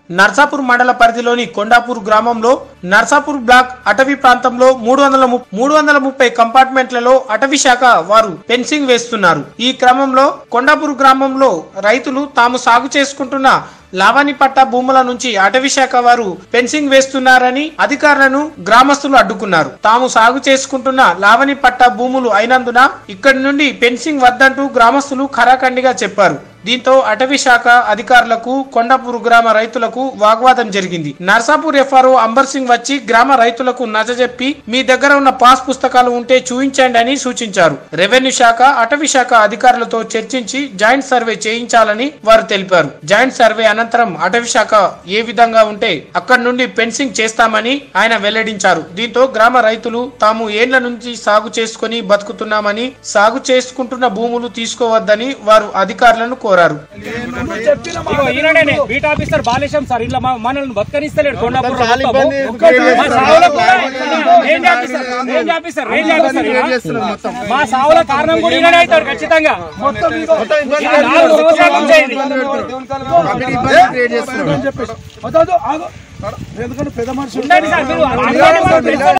నర్సాపూర్ మండల పరిధిలోని కొండాపూర్ గ్రామంలో నర్సాపూర్ బ్లాక్ అటవీ ప్రాంతంలో మూడు వందల మూడు వందల ముప్పై కంపార్ట్మెంట్లలో అటవీ శాఖ వారు ఫెన్సింగ్ వేస్తున్నారు ఈ క్రమంలో కొండాపూర్ గ్రామంలో రైతులు తాము సాగు చేసుకుంటున్న లావాణి పట్ట భూముల నుంచి అటవీ శాఖ వారు ఫెన్సింగ్ వేస్తున్నారని అధికారులను గ్రామస్తులు అడ్డుకున్నారు తాము సాగు చేసుకుంటున్న లావణి పట్ట భూములు అయినందున ఇక్కడి నుండి ఫెన్సింగ్ వద్దంటూ గ్రామస్తులు ఖరాఖండిగా చెప్పారు దీంతో అటవీ శాఖ అధికారులకు కొండాపూర్ గ్రామ రైతులకు వాగ్వాదం జరిగింది నర్సాపూర్ ఎఫ్ఆర్ఓ అంబర్ సింగ్ వచ్చి గ్రామ రైతులకు నచ్చజెప్పి మీ దగ్గర ఉన్న పాస్ పుస్తకాలు ఉంటే చూపించండి అని సూచించారు రెవెన్యూ శాఖ అటవీ శాఖ అధికారులతో చర్చించి జాయింట్ సర్వే చేయించాలని వారు తెలిపారు జాయింట్ సర్వే అనంతరం అటవీ శాఖ ఏ విధంగా ఉంటే అక్కడి నుండి ఫెన్సింగ్ చేస్తామని ఆయన వెల్లడించారు దీంతో గ్రామ రైతులు తాము ఏండ్ల నుంచి సాగు చేసుకుని బతుకుతున్నామని సాగు చేసుకుంటున్న భూములు తీసుకోవద్దని వారు అధికారులను కోరారు ఇగో ఈయననే బీట్ ఆఫీసర్ బాలేశం సార్ ఇట్లా మా- మనల్ని బతకనిస్తలేడు కొండాపూర్ చాలా మొత్తము. ఇబ్బంది మా సావులకు కూడా range officer range officer range officer ఈయన. మా సావుల కారణం కూడా ఈయననే అవుతాడు ఖచ్చితంగా ఈయన నాలుగు సంవత్సరాల నుంచి ఇది. కమిటీ ఇబ్బంది క్రియేట్ చేస్తున్నాడు ఎందుకంటే పెద్ద మనుషులు ఉండండి సార్ మీరు అందరినీ మనం